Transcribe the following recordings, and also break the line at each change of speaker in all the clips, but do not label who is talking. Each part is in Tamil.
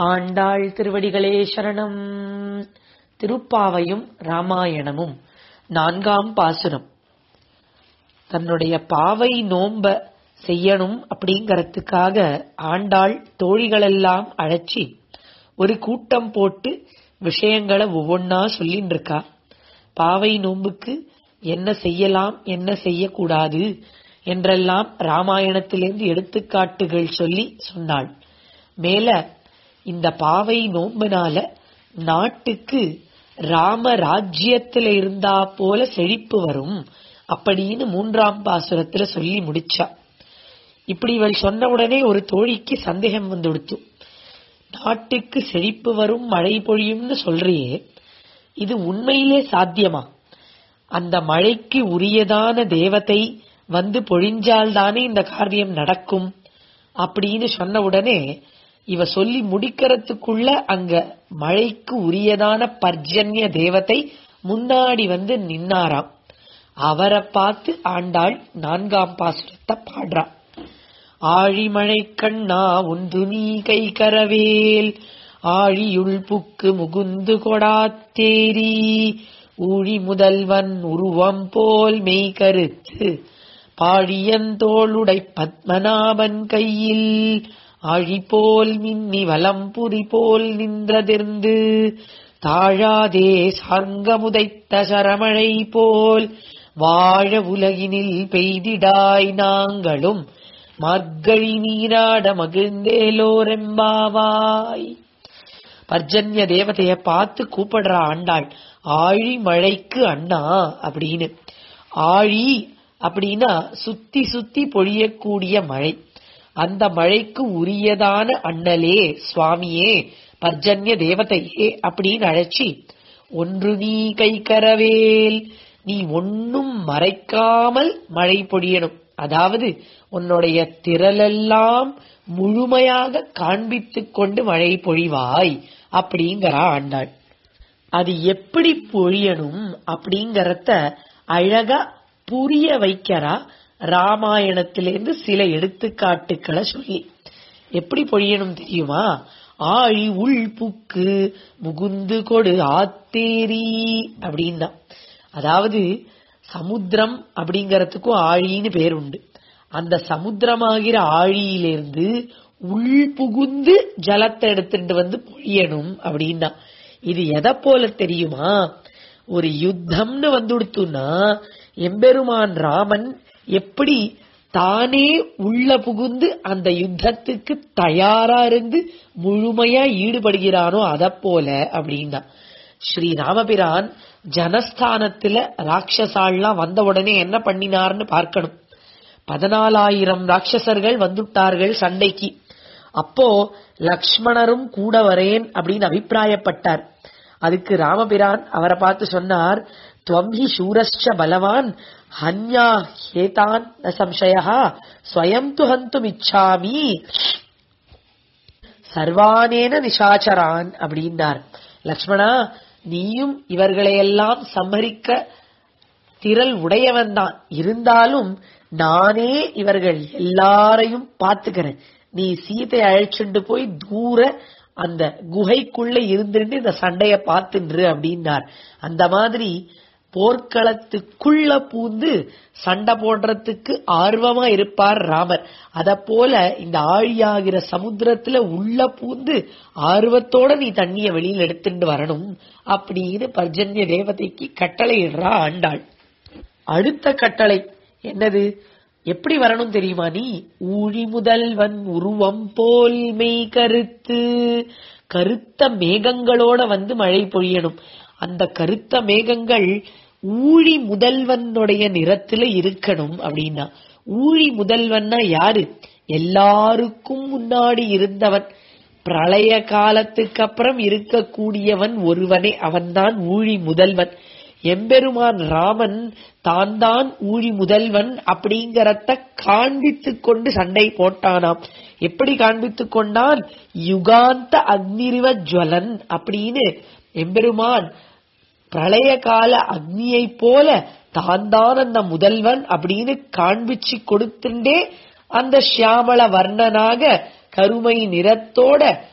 ஆண்டாள் திருவடிகளே சரணம் திருப்பாவையும் ராமாயணமும் நான்காம் பாசுரம் தன்னுடைய பாவை நோம்ப செய்யணும் அப்படிங்கறதுக்காக ஆண்டாள் தோழிகளெல்லாம் அழைச்சி ஒரு கூட்டம் போட்டு விஷயங்களை ஒவ்வொன்னா சொல்லின்னு இருக்கா பாவை நோம்புக்கு என்ன செய்யலாம் என்ன செய்யக்கூடாது என்றெல்லாம் ராமாயணத்திலிருந்து எடுத்துக்காட்டுகள் சொல்லி சொன்னாள் மேல இந்த பாவை நோம்புனால நாட்டுக்கு ராம ராஜ்யத்துல இருந்தா போல செழிப்பு வரும் அப்படின்னு மூன்றாம் பாசுரத்துல சொல்லி முடிச்சா இப்படி இவள் சொன்ன உடனே ஒரு தோழிக்கு சந்தேகம் வந்துடுத்து நாட்டுக்கு செழிப்பு வரும் மழை பொழியும்னு சொல்றியே இது உண்மையிலே சாத்தியமா அந்த மழைக்கு உரியதான தேவதை வந்து பொழிஞ்சால்தானே இந்த காரியம் நடக்கும் அப்படின்னு சொன்ன உடனே இவ சொல்லி முடிக்கிறதுக்குள்ள அங்க மழைக்கு உரியதான பர்ஜன்ய தேவதை முன்னாடி வந்து நின்னாராம் அவரை பார்த்து ஆண்டாள் நான்காம் பாசுரத்தை பாடுறா ஆழிமழை கண்ணா உந்து நீ கை கரவேல் ஆழியுள் புக்கு முகுந்து கொடாத்தேரி ஊழி முதல்வன் உருவம் போல் மெய் கருத்து பாழியந்தோளுடை பத்மநாபன் கையில் ஆழி போல் மின்னி வலம்புரி போல் நின்றதிர்ந்து தாழாதே சார்ங்கமுதைத்த சரமழை போல் வாழ உலகினில் பெய்திடாய் நாங்களும் மார்கழி நீராட மகிழ்ந்தேலோரெம்பாவாய் பர்ஜன்ய தேவதைய பார்த்து கூப்பிடுற ஆண்டாள் ஆழி மழைக்கு அண்ணா அப்படின்னு ஆழி அப்படின்னா சுத்தி சுத்தி பொழியக்கூடிய மழை அந்த மழைக்கு உரியதான அண்ணலே சுவாமியே பர்ஜன்ய தேவதையே அப்படின்னு அழைச்சி ஒன்று நீ கை கரவேல் நீ ஒன்னும் மறைக்காமல் மழை பொழியணும் அதாவது உன்னுடைய திரளெல்லாம் முழுமையாக காண்பித்துக் கொண்டு மழை பொழிவாய் அப்படிங்கிறா ஆண்டாள் அது எப்படி பொழியணும் அப்படிங்கறத அழகா புரிய வைக்கிறா ராமாயணத்திலிருந்து சில எடுத்துக்காட்டுக்களை சொல்லி எப்படி பொழியணும் தெரியுமா ஆழி உள் புக்கு முகுந்து கொடு ஆத்தேரி அப்படின்னா அதாவது சமுத்திரம் அப்படிங்கறதுக்கும் ஆழின்னு பேர் உண்டு அந்த சமுத்திரமாகிற ஆழியிலிருந்து உள் புகுந்து ஜலத்தை எடுத்துட்டு வந்து பொழியணும் அப்படின்னா இது எதை போல தெரியுமா ஒரு யுத்தம்னு வந்துடுத்துன்னா எம்பெருமான் ராமன் எப்படி தானே உள்ள புகுந்து அந்த யுத்தத்துக்கு தயாரா இருந்து முழுமையா ஈடுபடுகிறானோ அத போல அப்படின்னா ஸ்ரீ ராமபிரான் ஜனஸ்தானத்துல ராட்சசாள்லாம் வந்த உடனே என்ன பண்ணினார்னு பார்க்கணும் பதினாலாயிரம் ராட்சசர்கள் வந்துட்டார்கள் சண்டைக்கு அப்போ லக்ஷ்மணரும் கூட வரேன் அப்படின்னு அபிப்பிராயப்பட்டார் அதுக்கு ராமபிரான் அவரை பார்த்து சொன்னார் துவம்ஹி சூரஸ்ச பலவான் ஹன்யா ஹேதான் ந சம்சயா ஸ்வயம் து ஹந்தும் இச்சாமி சர்வானேன நிஷாச்சரான் அப்படின்னார் லக்ஷ்மணா நீயும் இவர்களையெல்லாம் சம்மரிக்க திரள் உடையவன் தான் இருந்தாலும் நானே இவர்கள் எல்லாரையும் பார்த்துக்கிறேன் நீ சீதை அழைச்சுண்டு போய் தூர அந்த குகைக்குள்ள இருந்துட்டு இந்த சண்டைய பார்த்துன்று அப்படின்னார் அந்த மாதிரி போர்க்களத்துக்குள்ள பூந்து சண்டை போடுறதுக்கு ஆர்வமா இருப்பார் ராமர் அத போல இந்த ஆழியாகிற சமுத்திரத்துல உள்ள பூந்து ஆர்வத்தோட நீ தண்ணிய வெளியில எடுத்துட்டு வரணும் அப்படின்னு பர்ஜன்ய தேவதைக்கு கட்டளையிடுறா ஆண்டாள் அடுத்த கட்டளை என்னது எப்படி வரணும் தெரியுமா நீ ஊழி முதல்வன் உருவம் போல் மெய் கருத்து கருத்த மேகங்களோட வந்து மழை பொழியணும் அந்த கருத்த மேகங்கள் ஊழி முதல்வனுடைய நிறத்துல இருக்கணும் அப்படின்னா ஊழி முதல்வன்னா யாரு எல்லாருக்கும் முன்னாடி இருந்தவன் பிரளய காலத்துக்கு அப்புறம் இருக்கக்கூடியவன் ஒருவனே அவன்தான் ஊழி முதல்வன் எம்பெருமான் ராமன் தான் தான் ஊழி முதல்வன் அப்படிங்கறத காண்பித்துக் கொண்டு சண்டை போட்டானாம் எப்படி காண்பித்துக் கொண்டான் யுகாந்த அக்னிரிவ ஜுவலன் அப்படின்னு எம்பெருமான் பிரளய கால அக்னியை போல தான் தான் அந்த முதல்வன் அப்படின்னு காண்பிச்சு கொடுத்துட்டே அந்த சியாமள வர்ணனாக கருமை நிறத்தோட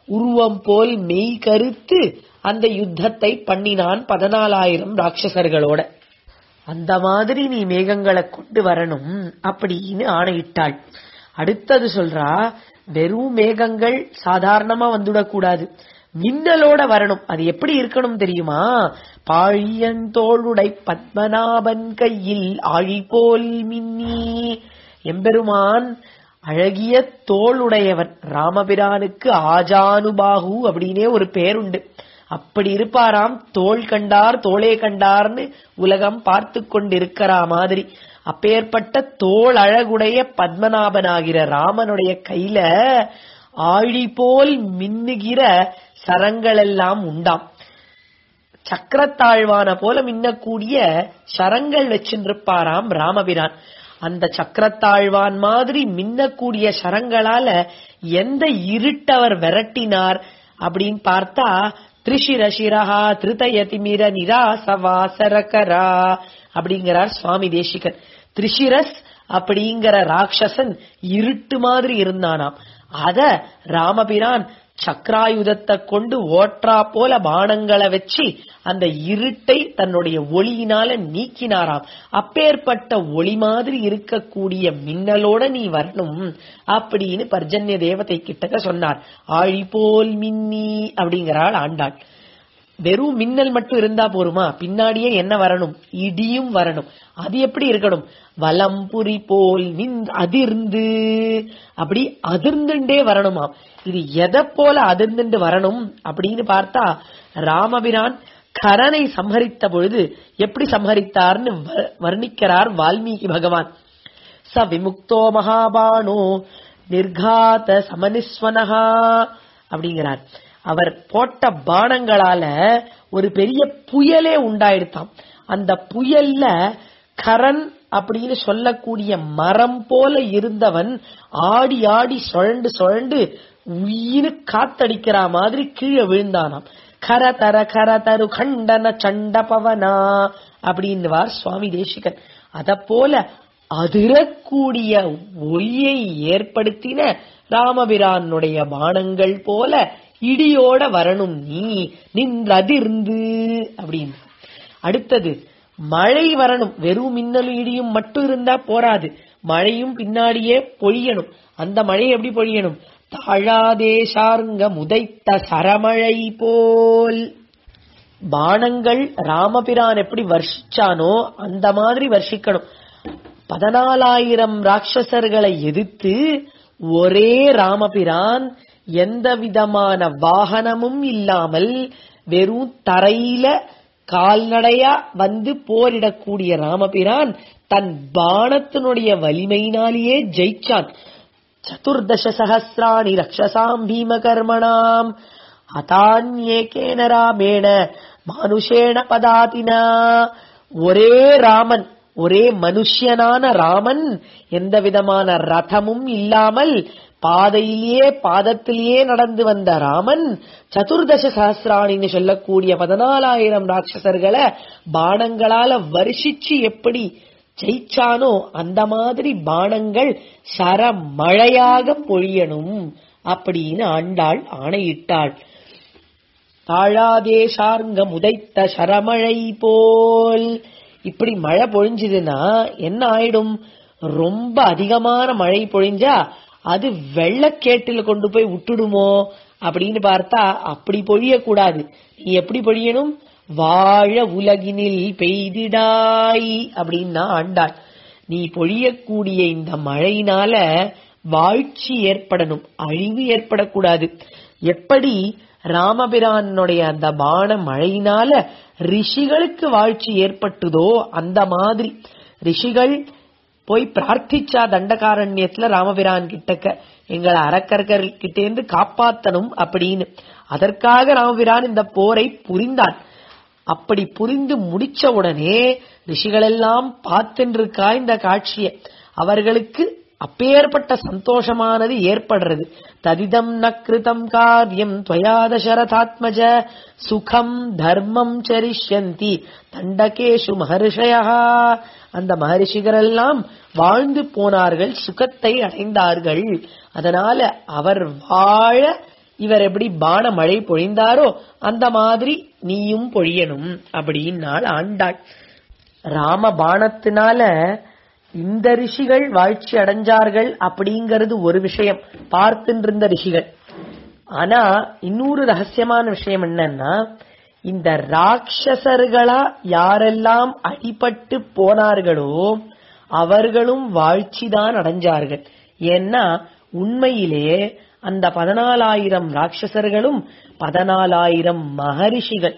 உருவம் போல் மெய் கருத்து அந்த யுத்தத்தை பண்ணினான் பதினாலாயிரம் ராட்சசர்களோட அந்த மாதிரி நீ மேகங்களை கொண்டு வரணும் அப்படின்னு ஆணையிட்டாள் அடுத்தது சொல்றா வெறும் மேகங்கள் சாதாரணமா வந்துடக்கூடாது மின்னலோட வரணும் அது எப்படி இருக்கணும் தெரியுமா பாழியன் தோளுடை பத்மநாபன் கையில் ஆழி போல் மின்னி எம்பெருமான் அழகிய தோளுடையவன் ராமபிரானுக்கு ஆஜானுபாகு அப்படின்னே ஒரு பேருண்டு அப்படி இருப்பாராம் தோள் கண்டார் தோளே கண்டார்னு உலகம் பார்த்து கொண்டிருக்கிறா மாதிரி அப்பேற்பட்ட தோள் அழகுடைய பத்மநாபனாகிற ராமனுடைய கையில ஆழி போல் மின்னுகிற சரங்கள் எல்லாம் உண்டாம் சக்கரத்தாழ்வான போல மின்னக்கூடிய சரங்கள் வச்சிருப்பாராம் ராமபிரான் அந்த சக்கரத்தாழ்வான் மாதிரி மின்னக்கூடிய சரங்களால எந்த இருட்டவர் விரட்டினார் அப்படின்னு பார்த்தா திரிஷிரஷிரஹா திருதயதிமிர நிராசவாசரகரா அப்படிங்கிறார் சுவாமி தேசிகன் திரிஷிரஸ் அப்படிங்கிற ராட்சசன் இருட்டு மாதிரி இருந்தானாம் அத ராமபிரான் சக்கராயுதத்தை கொண்டு ஓற்றா போல பானங்களை வச்சு அந்த இருட்டை தன்னுடைய ஒளியினால நீக்கினாராம் அப்பேற்பட்ட ஒளி மாதிரி இருக்கக்கூடிய மின்னலோட நீ வரணும் அப்படின்னு பர்ஜன்ய தேவதை கிட்டக்க சொன்னார் ஆழி போல் மின்னி அப்படிங்கிறாள் ஆண்டாள் வெறும் மின்னல் மட்டும் இருந்தா போருமா பின்னாடியே என்ன வரணும் இடியும் வரணும் அது எப்படி இருக்கணும் வலம்புரி போல் மின் அதிர்ந்து அப்படி அதிர்ந்துண்டே வரணுமாம் இது எதை போல அதிர்ந்துண்டு வரணும் அப்படின்னு பார்த்தா ராமபிரான் கரனை சம்ஹரித்த பொழுது எப்படி சம்ஹரித்தார்னு வ- வர்ணிக்கிறார் வால்மீகி பகவான் ச விமுக்தோ மகாபானோ நிர்காத சமனிஸ்வனஹா அப்படிங்கிறார் அவர் போட்ட பானங்களால ஒரு பெரிய புயலே உண்டாயிடுத்தாம் அந்த புயல்ல கரண் அப்படின்னு சொல்லக்கூடிய மரம் போல இருந்தவன் ஆடி ஆடி சுழண்டு சுழண்டு உயிர் காத்தடிக்கிற மாதிரி கீழே விழுந்தானாம் கர தர கர தரு கண்டன சண்ட பவனா அப்படின்னுவார் சுவாமி தேசிகன் அத போல அதிரக்கூடிய ஒளியை ஏற்படுத்தின ராமபிரானுடைய பானங்கள் போல இடியோட வரணும் நீ நின்றதிர்ந்து அப்படின்னு அடுத்தது மழை வரணும் வெறும் மின்னலும் இடியும் மட்டும் இருந்தா போராது மழையும் பின்னாடியே பொழியணும் அந்த மழை எப்படி பொழியணும் தாழாதேசார்ங்க முதைத்த சரமழை போல் பானங்கள் ராமபிரான் எப்படி வர்ஷிச்சானோ அந்த மாதிரி வர்ஷிக்கணும் பதினாலாயிரம் ராட்சசர்களை எதிர்த்து ஒரே ராமபிரான் எந்த விதமான வாகனமும் இல்லாமல் வெறும் தரையில கால்நடையா வந்து போரிடக்கூடிய ராமபிரான் தன் பானத்தினுடைய வலிமையினாலேயே ஜெயிச்சான் சதுர்தச சஹசிராணி ரக்ஷசாம் பீமகர்மணாம் அதான்யேகேன ராமேண மானுஷேண பதாதினா ஒரே ராமன் ஒரே மனுஷ்யனான ராமன் எந்த விதமான ரதமும் இல்லாமல் பாதையிலேயே பாதத்திலேயே நடந்து வந்த ராமன் சதுர்தச சஹசிராணின்னு சொல்லக்கூடிய பதினாலாயிரம் ராட்சசர்களை பானங்களால வருஷிச்சு எப்படி ஜெயிச்சானோ அந்த மாதிரி பானங்கள் சர மழையாக பொழியணும் அப்படின்னு ஆண்டாள் ஆணையிட்டாள் தாழாதேசார்ங்க முதைத்த சரமழை போல் இப்படி மழை பொழிஞ்சுதுன்னா என்ன ஆயிடும் ரொம்ப அதிகமான மழை பொழிஞ்சா அது வெள்ளக்கேட்டில் கொண்டு போய் விட்டுடுமோ அப்படின்னு பார்த்தா அப்படி பொழியக்கூடாது நீ எப்படி பொழியணும் வாழ உலகினில் பெய்திடாய் அப்படின்னா ஆண்டாள் நீ பொழியக்கூடிய இந்த மழையினால வாழ்ச்சி ஏற்படணும் அழிவு ஏற்படக்கூடாது எப்படி ராமபிரானுடைய அந்த பான மழையினால ரிஷிகளுக்கு வாழ்ச்சி ஏற்பட்டுதோ அந்த மாதிரி ரிஷிகள் போய் பிரார்த்திச்சா தண்டகாரண்யத்துல ராமபிரான் கிட்டக்க எங்களை அரக்கர்கள் கிட்டேந்து காப்பாத்தணும் அப்படின்னு அதற்காக ராமபிரான் இந்த போரை புரிந்தான் அப்படி புரிந்து முடிச்ச உடனே ரிஷிகளெல்லாம் பார்த்துருக்கா இந்த காட்சியை அவர்களுக்கு அப்பேற்பட்ட சந்தோஷமானது ஏற்படுறது ததிதம் நக்ருதம் காரியம் துவயா தசரதாத்மஜ சுகம் தர்மம் சரிஷ்யந்தி தண்டகேஷு மகர்ஷயா அந்த மகரிஷிகரெல்லாம் வாழ்ந்து போனார்கள் சுகத்தை அடைந்தார்கள் அதனால அவர் வாழ இவர் எப்படி பான மழை பொழிந்தாரோ அந்த மாதிரி நீயும் பொழியணும் அப்படின்னாள் ஆண்டாள் ராம பானத்தினால இந்த ரிஷிகள் வாழ்ச்சி அடைஞ்சார்கள் அப்படிங்கிறது ஒரு விஷயம் பார்த்துட்டு இருந்த ரிஷிகள் ஆனா இன்னொரு ரகசியமான விஷயம் என்னன்னா இந்த ராட்சசர்களா யாரெல்லாம் அடிபட்டு போனார்களோ அவர்களும் வாழ்ச்சிதான் அடைஞ்சார்கள் ஏன்னா உண்மையிலே அந்த பதினாலாயிரம் ராட்சசர்களும் பதினாலாயிரம் மகரிஷிகள்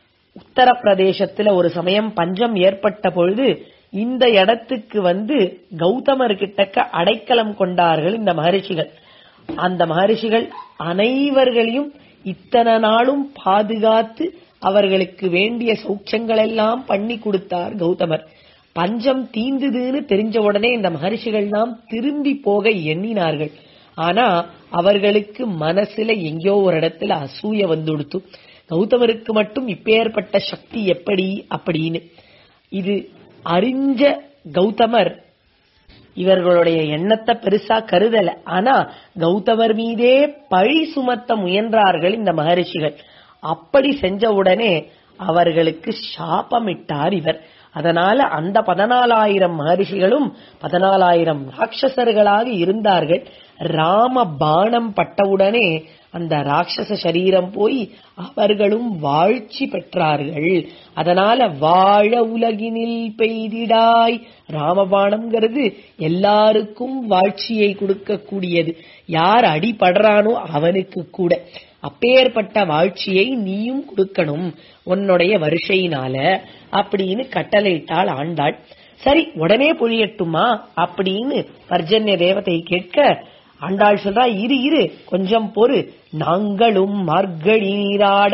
உத்தரப்பிரதேசத்துல ஒரு சமயம் பஞ்சம் ஏற்பட்ட பொழுது இந்த இடத்துக்கு வந்து கௌதமர் கிட்டக்க அடைக்கலம் கொண்டார்கள் இந்த மகரிஷிகள் அந்த மகரிஷிகள் அனைவர்களையும் இத்தனை நாளும் பாதுகாத்து அவர்களுக்கு வேண்டிய சௌக்கியங்கள் எல்லாம் பண்ணி கொடுத்தார் கௌதமர் பஞ்சம் தீந்துதுன்னு தெரிஞ்ச உடனே இந்த மகரிஷிகள் எல்லாம் திரும்பி போக எண்ணினார்கள் ஆனா அவர்களுக்கு மனசுல எங்கேயோ ஒரு இடத்துல அசூய வந்துடுத்து கௌதமருக்கு மட்டும் இப்பேற்பட்ட சக்தி எப்படி அப்படின்னு இது அறிஞ்ச கௌதமர் இவர்களுடைய எண்ணத்தை பெருசா கருதல ஆனா கௌதமர் மீதே பழி சுமத்த முயன்றார்கள் இந்த மகரிஷிகள் அப்படி செஞ்ச உடனே அவர்களுக்கு சாபமிட்டார் இவர் அதனால அந்த பதினாலாயிரம் மகரிஷிகளும் பதினாலாயிரம் ராட்சசர்களாக இருந்தார்கள் ராம பானம் பட்டவுடனே அந்த ராட்சச சரீரம் போய் அவர்களும் வாழ்ச்சி பெற்றார்கள் அதனால வாழ உலகினில் பெய்திடாய் ராமபாணம்ங்கிறது எல்லாருக்கும் வாழ்ச்சியை கொடுக்கக்கூடியது யார் அடிபடுறானோ அவனுக்கு கூட அப்பேற்பட்ட வாழ்ச்சியை நீயும் கொடுக்கணும் உன்னுடைய வருஷையினால அப்படின்னு கட்டளையிட்டாள் ஆண்டாள் சரி உடனே பொழியட்டுமா அப்படின்னு பர்ஜன்ய தேவதை கேட்க ஆண்டாள் சொல்றா இரு இரு கொஞ்சம் பொறு நாங்களும் மார்கழி நீராட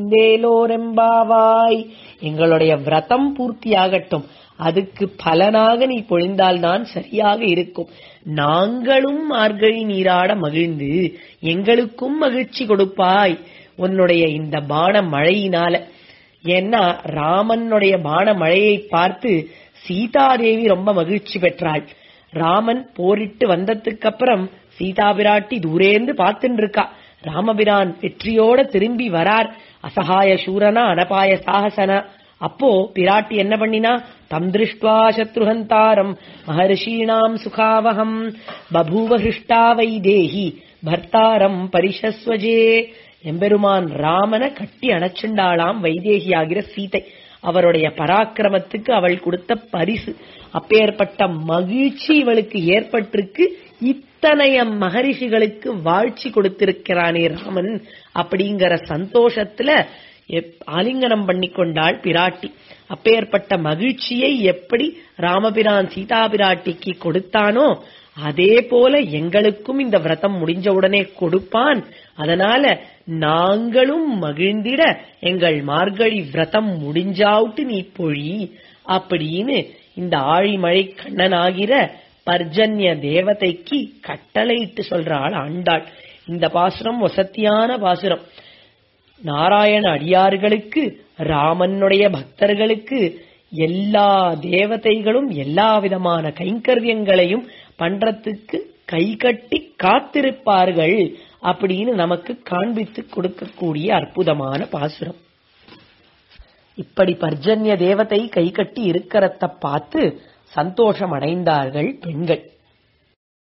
மகிழ்ந்தேலோரெம்பாவாய் எங்களுடைய விரதம் பூர்த்தியாகட்டும் அதுக்கு பலனாக நீ பொழிந்தால்தான் சரியாக இருக்கும் நாங்களும் மார்கழி நீராட மகிழ்ந்து எங்களுக்கும் மகிழ்ச்சி கொடுப்பாய் உன்னுடைய இந்த பான மழையினால ஏன்னா ராமனுடைய பான மழையை பார்த்து சீதாதேவி ரொம்ப மகிழ்ச்சி பெற்றாள் ராமன் போரிட்டு வந்ததுக்கு அப்புறம் சீதா பிராட்டி தூரேந்து பார்த்துட்டு இருக்கா ராமபிரான் வெற்றியோட திரும்பி வரார் அசகாய சூரனா அனபாய சாகசனா அப்போ பிராட்டி என்ன பண்ணினா தம் திருஷ்டுவா சத்ருஹந்தாரம் மகர்ஷீணாம் சுகாவகம் பபூவ ஹிருஷ்டா வைதேகி பர்த்தாரம் பரிஷஸ்வஜே எம்பெருமான் ராமனை கட்டி அணைச்சுண்டாளாம் வைதேகியாகிற சீதை அவருடைய பராக்கிரமத்துக்கு அவள் கொடுத்த பரிசு அப்பேற்பட்ட மகிழ்ச்சி இவளுக்கு ஏற்பட்டிருக்கு இத்தனைய மகரிஷிகளுக்கு வாழ்ச்சி கொடுத்திருக்கிறானே ராமன் அப்படிங்கிற சந்தோஷத்துல எப்- ஆலிங்கனம் பண்ணிக்கொண்டாள் பிராட்டி அப்பேற்பட்ட மகிழ்ச்சியை எப்படி ராமபிரான் சீதா பிராட்டிக்கு கொடுத்தானோ அதே போல எங்களுக்கும் இந்த விரதம் முடிஞ்ச உடனே கொடுப்பான் அதனால நாங்களும் மகிழ்ந்திட எங்கள் மார்கழி விரதம் முடிஞ்சாவுட்டு நீ பொழி அப்படின்னு இந்த ஆழிமழை கண்ணனாகிற பர்ஜன்ய தேவதைக்கு கட்டளையிட்டு சொல்றாள் ஆண்டாள் இந்த பாசுரம் வசத்தியான பாசுரம் நாராயண அடியார்களுக்கு ராமனுடைய பக்தர்களுக்கு எல்லா தேவதைகளும் எல்லா விதமான கைங்கரியங்களையும் பண்றதுக்கு கைகட்டி காத்திருப்பார்கள் அப்படின்னு நமக்கு காண்பித்து கொடுக்கக்கூடிய அற்புதமான பாசுரம் இப்படி பர்ஜன்ய தேவதை கைகட்டி இருக்கிறத பார்த்து சந்தோஷம் அடைந்தார்கள் பெண்கள்